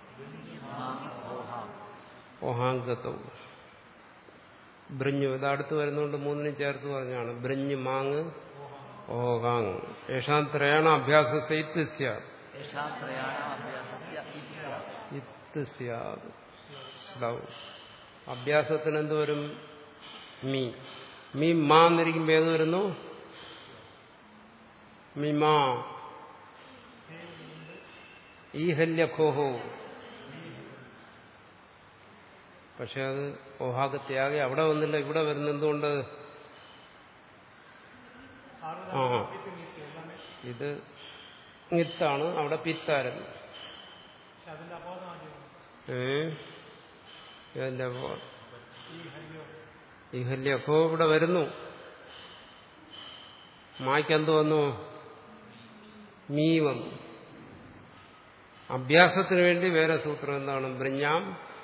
ഓഹാങ്കത്വം ഭൃഞ്ഞു ഇത് അടുത്ത് വരുന്നതുകൊണ്ട് മൂന്നിനും ചേർത്ത് പറഞ്ഞാണ് ഭൃഞ്ഞ് മാങ് ഓഹാങ് യേഷാം ത്രയാണ അഭ്യാസ സൈത്യസ്യ അഭ്യാസത്തിന് എന്ത് വരും മീ മീ മാ എന്നിരിക്കുമ്പോ ഏത് വരുന്നു മിമാ ഈഹല്യഖോഹോ പക്ഷെ അത് ഓഹാഗത്യാകെ അവിടെ വന്നില്ല ഇവിടെ വരുന്ന എന്തുകൊണ്ട് ആ ഇത് ഇത്താണ് അവിടെ പിത്താരൻ ഏ ഇതിന്റെ ഈഹല്യഖോ ഇവിടെ വരുന്നു മായ്ക്കെന്ത് വന്നു മീ വന്നു അഭ്യാസത്തിന് വേണ്ടി വേറെ സൂത്രം എന്താണ് ബ്രഞ്ഞാം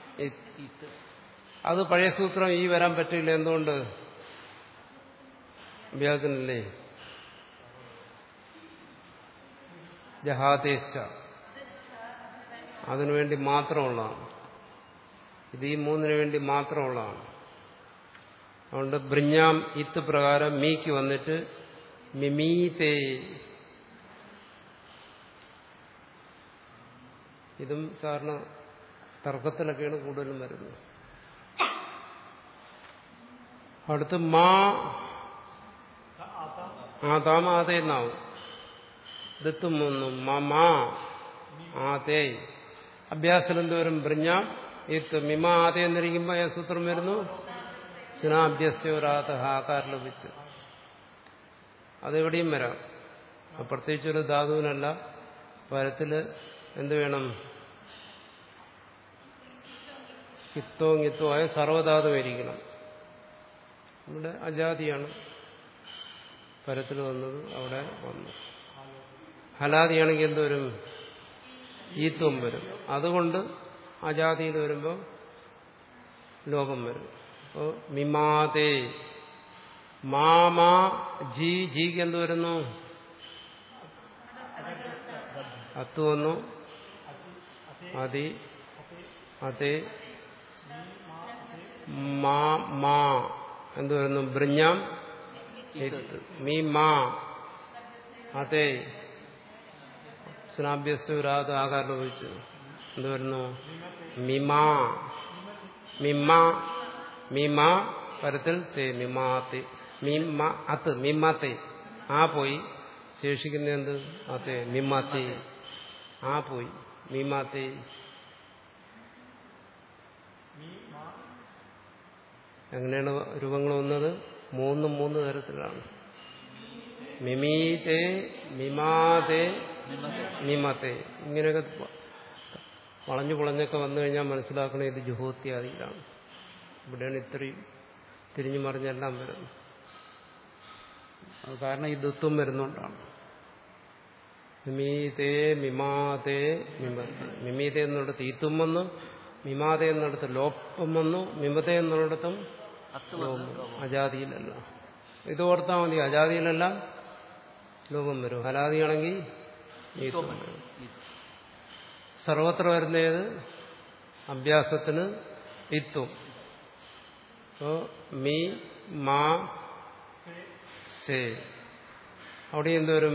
അത് പഴയ സൂത്രം ഈ വരാൻ പറ്റില്ല എന്തുകൊണ്ട് അഭ്യാസത്തിനല്ലേ ജഹാദേശ അതിനുവേണ്ടി മാത്രമുള്ളതാണ് ഇത് ഈ മൂന്നിനു വേണ്ടി മാത്രമുള്ളതാണ് അതുകൊണ്ട് ബ്രിഞ്ഞാം ഇത്ത് പ്രകാരം മീക്ക് വന്നിട്ട് മിമീതേ ഇതും സാറിന് തർക്കത്തിലൊക്കെയാണ് കൂടുതലും വരുന്നത് അടുത്ത് മാ ആതാം ആതേന്നാവും ദത്തും ഒന്നും മമാ ആതേ അഭ്യാസം എന്തോരും ബ്രഞ്ഞാം ഇത്ത് മിമ ആതേ എന്നിരിക്കുമ്പോൾ ഏ സൂത്രം വരുന്നു സ്നാഭ്യസ്യോരാത ആകാരം ലഭിച്ച് അതെവിടെയും വരാം അത് പ്രത്യേകിച്ചൊരു ധാതുവിനല്ല പരത്തില് എന്ത് വേണം കിത്തോ കിത്തോ ആയ സർവധാതുവായിരിക്കണം ഇവിടെ അജാതിയാണ് പരത്തിൽ വന്നത് അവിടെ വന്നു ഹലാദിയാണെങ്കിൽ എന്തോരും ഈത്വം വരും അതുകൊണ്ട് അജാതിയിൽ വരുമ്പോൾ ലോകം വരും അപ്പോൾ മിമാതേ മാമാ ജി ജിക്ക് എന്ത് വരുന്നു അത്ത് വന്നു അതി അതേ മാ മാ എന്ത് വരുന്നു ബ്രഞ്ഞാം മീ മാ അതെ സ്നാഭ്യസ്തുരാത ആകാരം ഉപയോഗിച്ച് എന്ത് വരുന്നു മിമാ മിമ്മ മിമ പരത്തിൽ തേ മിമാത്തെ മിമ്മ അത്ത് മിമ്മത്തെ ആ പോയി ശേഷിക്കുന്ന എന്ത് അതെ മിമ്മാത്തെ ആ പോയി മിമാത്തെ എങ്ങനെയാണ് രൂപങ്ങൾ വന്നത് മൂന്ന് മൂന്ന് തരത്തിലാണ് മിമീതെ മിമാതെ മിമത്തെ ഇങ്ങനെയൊക്കെ വളഞ്ഞു പുളഞ്ഞൊക്കെ വന്നു കഴിഞ്ഞാൽ മനസ്സിലാക്കണേ ഇത് ജുഹോത്യാദിയിലാണ് ഇവിടെയാണ് ഇത്രയും തിരിഞ്ഞു മറിഞ്ഞെല്ലാം വരുന്നത് അത് കാരണം ഈ ദുത്വം വരുന്നുകൊണ്ടാണ് മിമീതേ മിമാതേ മിമത്തെ മിമീതേ എന്നിടത്ത് ഈത്വം വന്നു മിമാതെ എന്നിടത്ത് ലോപ്പം വന്നു മിമത്തെ എന്നിടത്തും അത്ത് വന്ന് ലോകം അജാതിയിലല്ല ഇത് ഓർത്താൽ മതി അജാതിയിലെല്ലാം ലോകം വരും ഹലാദിയാണെങ്കിൽ ഈത്വം വരും സർവത്ര വരുന്നത് അഭ്യാസത്തിന് ഇത്വം അപ്പോ മീ മാ സേ അവിടെ എന്തോരും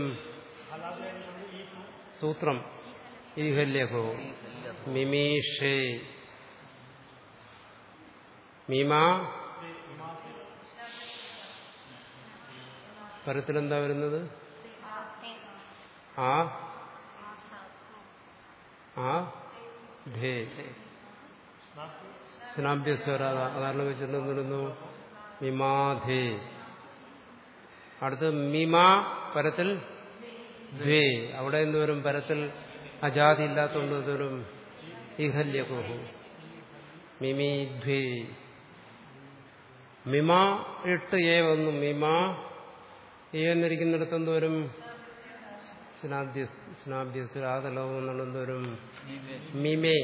സൂത്രം ഈഹല്യഹോ മിമീഷേ മീമാ പരത്തിലെന്താ വരുന്നത് ആ ആ ധേ സ്നാഭ്യസ്വരാത കാരണം വെച്ചിട്ട് വരുന്നു മിമാധേ അടുത്ത് മിമാ പരത്തിൽ ദ്വേ അവിടെ എന്ത് വരും പരത്തിൽ അജാതി ഇല്ലാത്തതുകൊണ്ട് ഇതൊരു ഇഹല്യകുഹു മിമി ദ്വേ മിമ എട്ട് ഏ വന്നു മിമ ഏ എന്നിരിക്കുന്നിടത്ത് എന്തോരും സ്നാഭ്യ സ്നാഭ്യസ്രാതലോകം എന്നുള്ള എന്തോരും മിമേ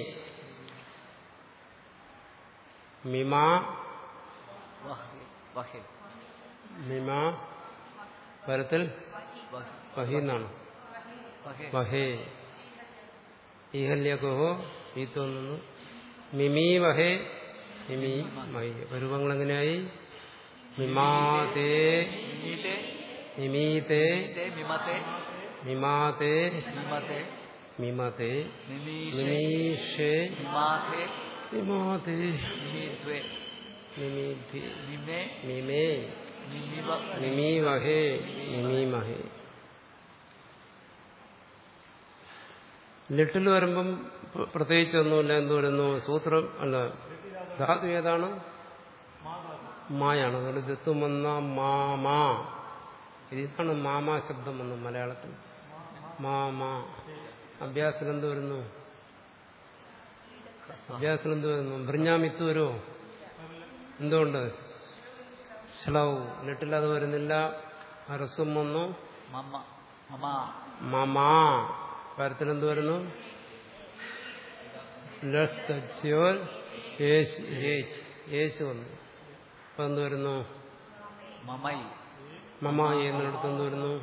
മിമ വഹേ മിമ പരത്തിൽ വഹേ വഹി എന്നാണ് വഹേ വഹേ ഈഹല്യകോഹോ ഈ തോന്നുന്നു മിമി വഹേ മിമി മഹി രൂപങ്ങൾ എങ്ങനെയായി മിമാതേ മിമീതേ മിമീതേ മിമീതേ മിമത്തെ മിമാതേ മിമത്തെ മിമതേ മിമീഷേ മിമീഷേ മിമാഥേ മിമാതേ മിമീദ്വേ മിമീധി മിമേ മിമേ മിമിവ മിമി വഹേ മിമി മഹേ ലിട്ടിൽ വരുമ്പം പ്ര- പ്രത്യേകിച്ചൊന്നുമില്ല എന്ത് വരുന്നു സൂത്രം അല്ല ധാതു ഏതാണ് മായാണ് അതുകൊണ്ട് ദത്തും വന്ന മാമാ ഇതാണ് മാമാ ശബ്ദം വന്നു മലയാളത്തിൽ മാമാ അഭ്യാസത്തിൽ എന്ത് വരുന്നു അഭ്യാസത്തിൽ എന്ത് വരുന്നു ബ്രഞ്ഞാമിത്ത് വരുമോ എന്തുകൊണ്ട് ശ്ലവ് ലിട്ടിൽ അത് വരുന്നില്ല ഹരസ്വം വന്നു മമ്മ മമ മമാ പരത്തിൽ എന്ത് വരുന്നു ലസ്യോൽ യേശു വന്നു അപ്പൊ എന്ത് വരുന്നു മമൈ മമ എന്നിടത്ത് എന്ത് വരുന്നു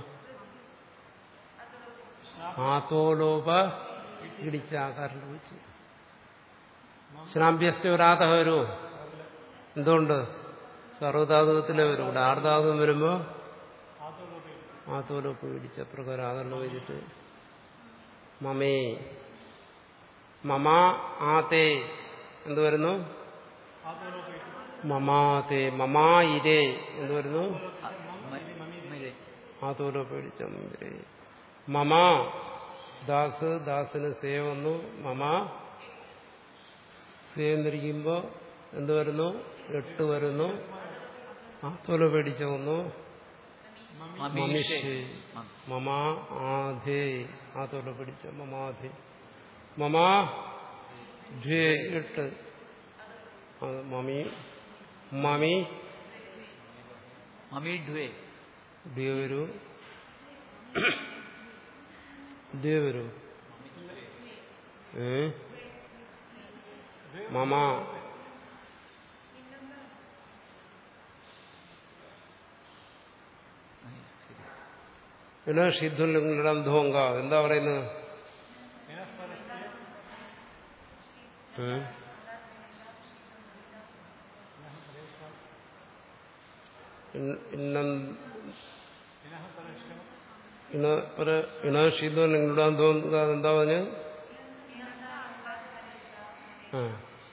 ആത്തോലോപ ഇടിച്ച ആകാരം വെച്ച് ശ്രാമ്പ്യസ്തരാത വരുമോ എന്തുകൊണ്ട് സർവധാതുകത്തിലെ വരും ഇവിടെ ആർധാതുകം വരുമ്പോ ആത്തോലോപ്പ് ഇടിച്ച പ്രകാരം ആകരണം വെച്ചിട്ട് മമേ മമാ ആതേ എന്ത് വരുന്നു മമാതേ മമായിരേ എന്ത് വരുന്നു അ- മ- മിരെ. ആതോലോ പേടിച്ച മുമ്പിരേ മമാ ദാസ് ദാസിന് സേ വന്നു മമാ സേ എന്നിരിക്കുമ്പോ എന്ത് വരുന്നു എട്ട് വരുന്നു ആത്തോലോ പേടിച്ച വന്നു മമീഷേ. മമിഷേ മ- മമാ ആധേ ആത്തോടെ പിടിച്ച മമാധേ മമാ ധ്വേ എട്ട് അത് മമി മമി മമീഡ്വേ ധ്വേ വരൂ ധ്വേ വരൂ ഏ മമാ പിന്നെ ഷിദ്ധുലിംഗം ധോങ്ക എന്താ പറയുന്നത് ഏ? ഇന്ന- ഇന്ന- ഇണ ഒരു- ഇണ ഷിദ്ധുലിംഗം ധോങ്ക എന്താ പറഞ്ഞ് ആ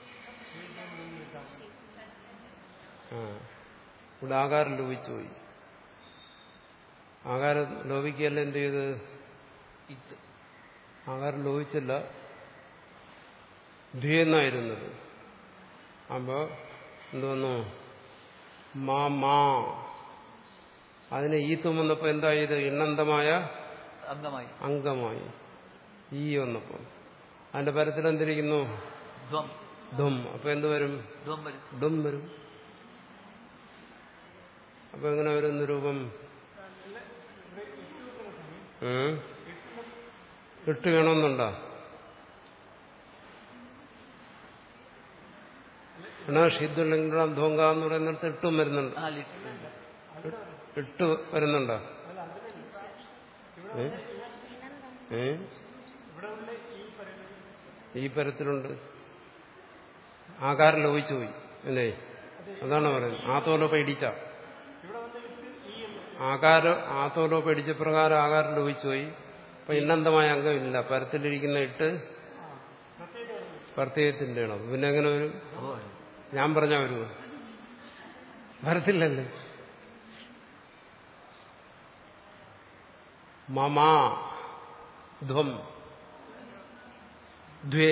ആ ഇവിടെ ആകാരം ലോപിച്ചു പോയി ആകാരം ലോപിക്കുകയല്ല എന്ത് ചെയ്ത് ഇത് ആകാരം ലോപിച്ചില്ല ദ്വിയെന്നായിരുന്നത് അപ്പോ എന്തോന്നു മാ മാ അതിന് ഈത്തും വന്നപ്പോ എന്തായത് ഇണ്ണന്തമായ അംഗമായി അംഗമായി ഈ വന്നപ്പോ അതിന്റെ പരത്തിൽ എന്തിരിക്കുന്നു ധ്വം ധും അപ്പൊ എന്ത് വരും ധ്വം വരും ഡും വരും അപ്പൊ എങ്ങനെ വരുന്ന രൂപം ഏ? ഇട്ട് വേണമെന്നുണ്ടോ എന്നാ ഷിദ്ദുല്ലെങ്കിൽ ധോങ്ക എന്ന് പറയുന്നിടത്ത് ഇട്ടും വരുന്നുണ്ട് ആ ലിറ്റ് ഇട്ട് വരുന്നുണ്ടോ ഏ? ഏ? ഈ പരത്തിലുണ്ട് ആകാരം ലോപിച്ചു പോയി അല്ലേ അതാണ് പറയുന്നത് ആത്തോലോ പേടിച്ച ആകാരം ആത്തോലോ പേടിച്ച പ്രകാരം ആകാരം ലോപിച്ചു പോയി അപ്പൊ ഇന്നന്തമായ അംഗമില്ല പരത്തിലിരിക്കുന്ന ഇട്ട് പ്രത്യയത്തിന്റെ ആണ് പിന്നെ എങ്ങനെ വരും ഓ ഞാൻ പറഞ്ഞ വരുമോ വരത്തില്ലല്ലേ മമാ ധ്വം ദ്വേ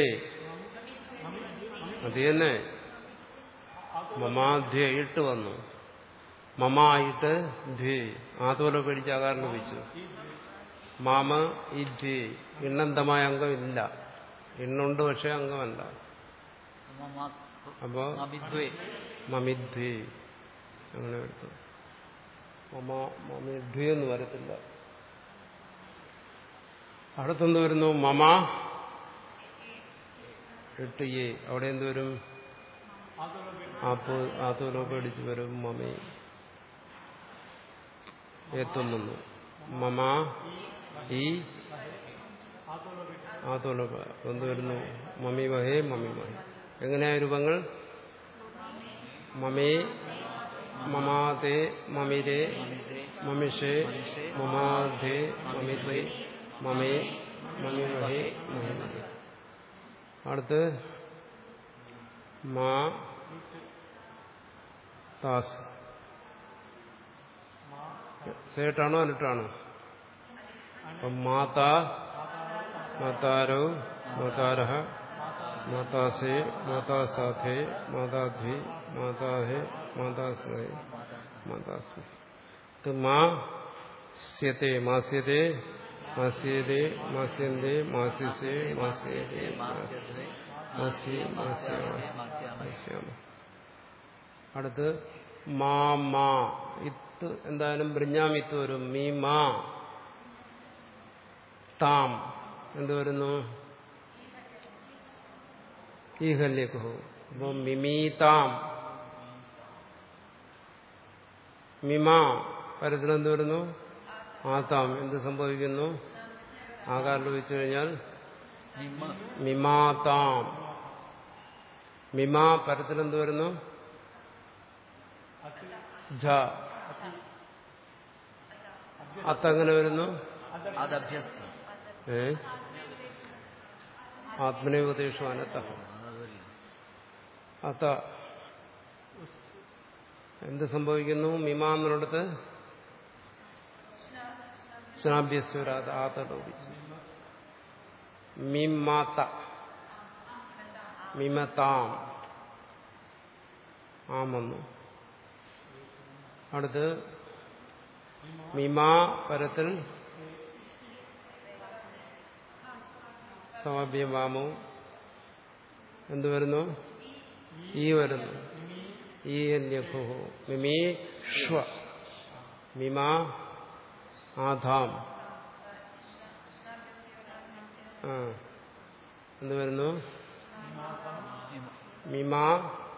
അത് തന്നെ മമാധ്വേ ഇട്ട് വന്നു മമായിട്ട് ദ്വേ ആതോല പേടിച്ച് ആകാരം ലഭിച്ചു മാമ ഈ ദ്വേ ഇണ്ണന്തമായ അംഗം ഇല്ല ഇണ്ണുണ്ട് പക്ഷെ അംഗമല്ല മമ- അപ്പോ മമിദ്വേ മമിദ്വേ അങ്ങനെ എടുത്തു മമ മമിദ്വേ എന്ന് വരത്തില്ല അടുത്തെന്ത് വരുന്നു മമ എട്ട് എ അവിടെ എന്ത് വരും ആപ്പ് ആത്തോലോ പേടിച്ച് വരും മമി ഏത്വം വന്നു മമ ഈ ആത്തോലോ എന്ത് വരുന്നു മമി വഹേ മമി വഹേ എങ്ങനെയാ രൂപങ്ങൾ മമേ മമാതേ മമിരേ മമിദ്വേ മമിഷേ മമാധേ മമിദ്വേ മമേ മമിമഹേ മഹിമഹേ അടുത്ത് മാ താസ് സേട്ടാണോ അനിട്ടാണോ അപ്പം മാതാ മാതാരോ മാതാരഹ മാതാസേ മാതാസാധേ മാതാധ്വി മാതാഹേ മാതാസ്മേ മാതാസ്മേ ഇത് മാ സ്യത്തെ മാസ്യത്തെ മാസ്യത്തെ മാസ്യന്തേ മാസ്യസേ മാസ്യത്തെ മാസ്യദ്വേ മാസ്യേ മാസ്യാമ മാസ്യാമ മാസ്യാമ അടുത്ത് മാ മാ ഇത്ത് എന്തായാലും ബ്രിഞ്ഞാമിത്ത് വരും മീ മാ താം എന്ത് വരുന്നു ഈ ഹല്യക്കുഹു അപ്പൊ മിമീതാം മിമ പരത്തിൽ എന്ത് വരുന്നു ആതാം എന്ത് സംഭവിക്കുന്നു ആകാരം വെച്ചു കഴിഞ്ഞാൽ നിമ്മ മിമാതാം മിമ പരത്തിൽ എന്ത് വരുന്നു ജ അത്തങ്ങനെ വരുന്നു അതഭ്യസ്ത ഏ ആത്മനേപദേശു അനത്ത അതല്ല അത്ത എന്ത് സംഭവിക്കുന്നു മിമ എന്നിടത്ത് സ്നാഭ്യസ്വരാത് ആത്തോപിച്ചു മിമാത്ത മിമതാം ആം വന്നു അടുത്ത് മിമാ പരത്തിൽ സമാഭ്യം വാമവും എന്ത് വരുന്നു ഈ വരുന്നു ഈ ലഘു മിമീ ഷ്വ മിമാ ആധാം ആ എന്ത് വരുന്നു മിമാ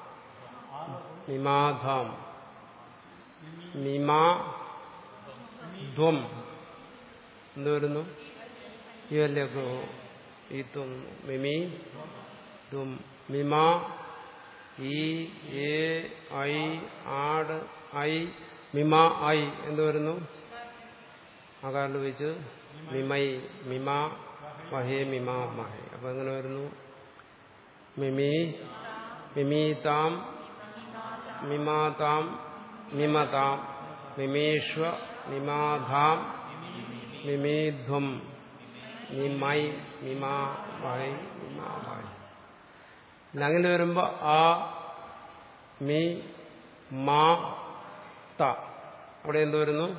മിമാധാം മിമാ ധ്വം എന്ത് വരുന്നു ഈ ലഘു ഈ ത്വം മിമി ധ്വം മിമാ ഈ ഏ ഐ ആട് ഐ മിമ ഐ എന്ത് വരുന്നു ആകാരം വെച്ച് മിമൈ മിമ മഹേ മിമ മഹേ അപ്പൊ എങ്ങനെ വരുന്നു മിമി മിമീതാം മിമാതാം മിമതാം മിമീഷ്വ മിമാധാം മിമീധ്വം മിമൈ മിമാ മഹൈ മിമാ മഹൈ അങ്ങനെ വരുമ്പോ ആ മി മാ ത അവിടെ എന്ത് വരുന്നു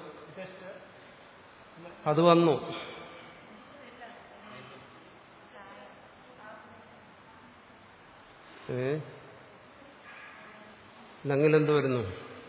അത് വന്നു ഏ അല്ലെങ്കിൽ എന്ത് വരുന്നു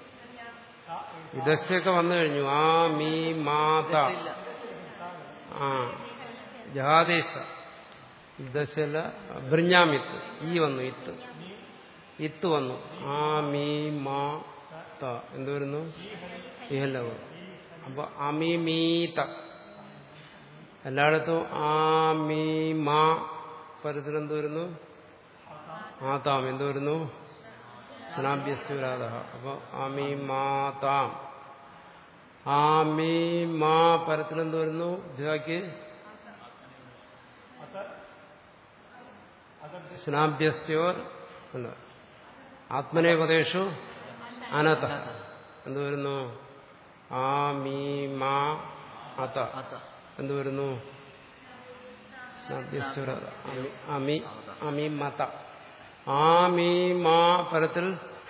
ഇതൊക്കെ വന്നു കഴിഞ്ഞു ആ മീ മാത ഇല്ല ആ ജഹാദേശ ദശല ഭൃഞ്ഞാമിത്ത് ഈ വന്നു ഇത്ത് ഇത്ത് വന്നു ആ മീ മാ ത എന്ത് വരുന്നു ഇഹല്ലവ് അപ്പൊ അമിമീത എല്ലായിടത്തും ആ മീ മാ പരത്തിൽ എന്ത് വരുന്നു ആതാം എന്ത് വരുന്നു സ്നാഭ്യസ്വരാധ അപ്പൊ അമീ മാതാം ആമീ മാ പരത്തിൽ എന്ത് വരുന്നു ജാക്ക് സ്നാഭ്യസ്യോർ അല്ല ആത്മനേപദേശു അനത എന്ത് വരുന്നു ആ മീ മാ അത അത്ത എന്ത് വരുന്നു സ്നാഭ്യസ്വര അമി അമി മത ആ മീ മാ പരത്തിൽ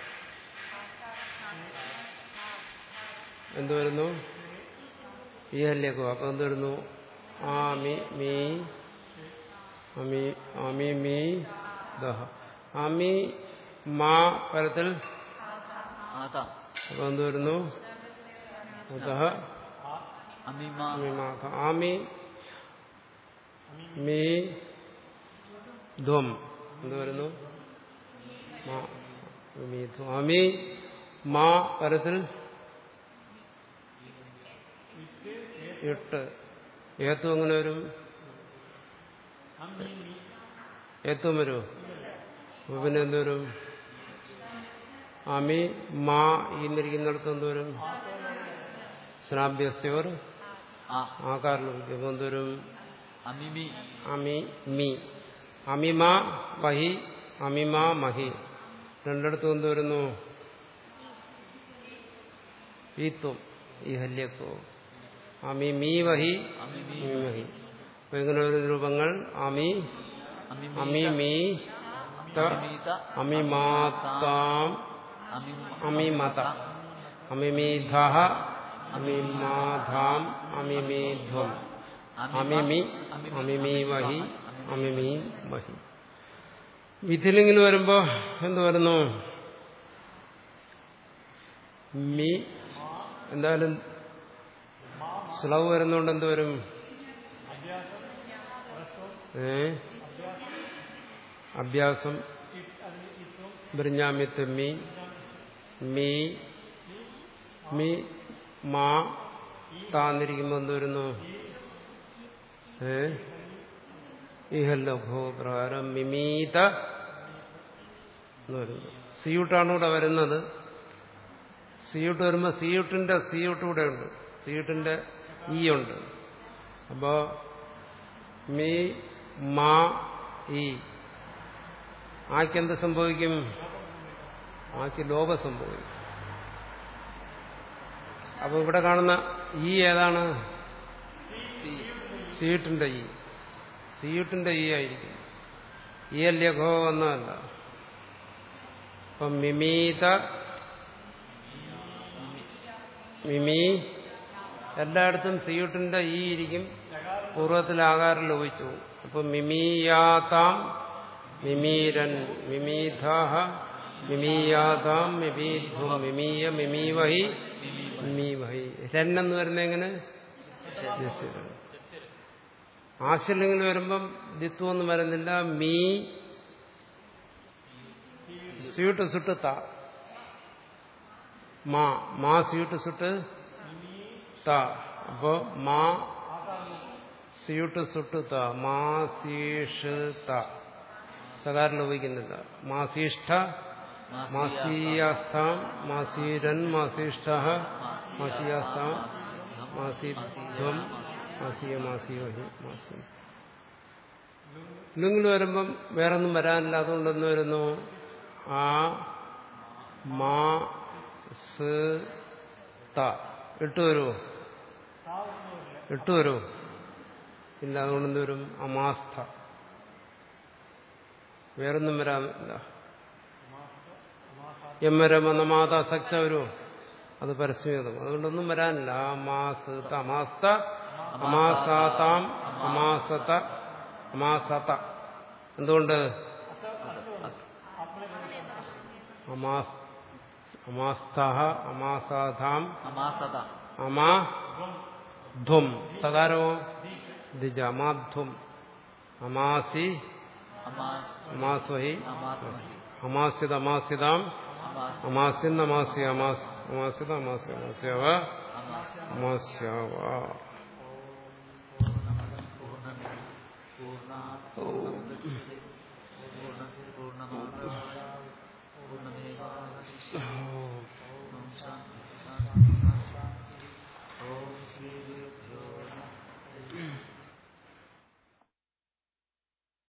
എന്ത് വരുന്നു ഈ ഹല്ലേക്കോ അപ്പൊ എന്ത് വരുന്നു ആ മി മീ അമി അമി മീ ദഹ അമി മാ പരത്തിൽ ആതാം അപ്പൊ എന്ത് വരുന്നു ഉദഹ അമിമ അമിമാഹ ആമി മീ ധ്വം എന്ത് വരുന്നു മാ മീ ധ്വം. അമി മാ പരത്തിൽ എട്ട് ഏത്തും എങ്ങനെ വരും ഏത്തും വരുമോ അപ്പൊ പിന്നെ എന്ത് വരും അമി മാ ഈന്നിരിക്കുന്നിടത്ത് എന്ത് വരും സ്നാഭ്യസ്യോർ ആ ആകാരണം അപ്പൊ എന്ത് വരും അമിമി അമി മി അമിമ വഹി അമിമ മഹി രണ്ടിടത്തും എന്ത് വരുന്നു ഈത്വം ഈ ഹല്യക്കോ അമി മീ വഹി അമിമി മീ മഹി അപ്പൊ എങ്ങനെ വരുന്ന രൂപങ്ങൾ അമി അമിമി അമി മീ ത അമിമീത അമിമാതാം അമിമ അമിമത അമിമീധ അമിമാധാം അമിമീധ്വം അമിമി അമിമീ വഹി അമിമീ വഹി വിധിലിങ്ങിന് വരുമ്പോ എന്ത് വരുന്നു മി എന്തായാലും സ്ലവ് വരുന്നോണ്ട് എന്ത് വരും ഏ അഭ്യാസം ബ്രിഞ്ഞാമിത്ത് മീ മീ മീ മാ താന്നിരിക്കുമ്പോ എന്ത് വരുന്നു ഏ ഇഹല്ലഭോ പ്രകാരം മിമീത എന്ന് വരുന്നു സിയൂട്ടാണ് ഇവിടെ വരുന്നത് സിയൂട്ട് വരുമ്പോൾ സിയൂട്ടിന്റെ സിയൂട്ട് ഇവിടെ ഉണ്ട് സിയൂട്ടിന്റെ ഈ ഉണ്ട് അപ്പോ മീ മാ ഈ ആക്ക് എന്ത് സംഭവിക്കും ആക്ക് ലോപം സംഭവിക്കും അപ്പൊ ഇവിടെ കാണുന്ന ഈ ഏതാണ് സി സീട്ടിന്റെ ഈ സീട്ടിന്റെ ഈ ആയിരിക്കും ഈ ലഘോ എന്നല്ല അപ്പം മിമീത മിമി എല്ലായിടത്തും സിയൂട്ടിന്റെ ഈ ഇരിക്കും പൂർവ്വത്തിൽ ആകാരം ലോപിച്ചു അപ്പം മിമീയാതാം മിമീരൻ മിമീധാഹ മിമീയാതാം മിമീധ്വം മിമീയ മിമീവഹി മിമീവഹി രന്നെന്ന് വരുന്ന എങ്ങനെ ജസ്റ്റിലാണ് ആശില്ലെങ്കിൽ വരുമ്പം ദിത്വമൊന്നും വരുന്നില്ല മീ സ്യൂട്ട് സുട്ട് ത മാ മാ സ്യൂട്ട് സുട്ട് ത അപ്പോ മാ സ്യൂട്ട് സുട്ട് ത മാ സീഷ് ത സകാരം ലോപിക്കുന്നില്ല മാസീഷ്ഠ മാസീയാസ്ഥാം മാസീരൻ മാസീഷ്ഠ മാസിയാസ്ഥാം മാസിധ്വം മാസിയ മാസിയോ ഹി മാസി ലിംഗിൽ വരുമ്പം വേറൊന്നും വരാനില്ല അതുകൊണ്ടെന്ന് വരുന്നു ആ മാ സ് ത ഇട്ട് വരുമോ ഇട്ട് വരുമോ ഇല്ല അതുകൊണ്ടെന്ത് വരും അമാസ്ഥ വേറൊന്നും വരാനില്ല യമരമ നമാത സക്ത വരുമോ അത് പരസ്യതം അതുകൊണ്ടൊന്നും വരാനില്ല ആ മാസ് അമാസ്ത അമാസാതാം അമാസത അമാസത എന്തുകൊണ്ട് അമാസ് അമാസ്തഹ അമാസാധാം അമാസത അമാ ധ്വം സകാരമോ ദിജ അമാധ്വം അമാസി അമാസ് അമാസ്വഹി അമാസ്മഹി അമാസ്യത അമാസ്യതാം അമാസ് അമാസ്യൻ അമാസ്യ അമാസ് അമാസ്യത അമാസ്യ അമാസ്യവ അമാസ് അമാസ്യവ പൂർണ്ണമദ പൂർണ്ണമിദം പൂർണ്ണാത് പൂർണ്ണമുദച്യത്തെ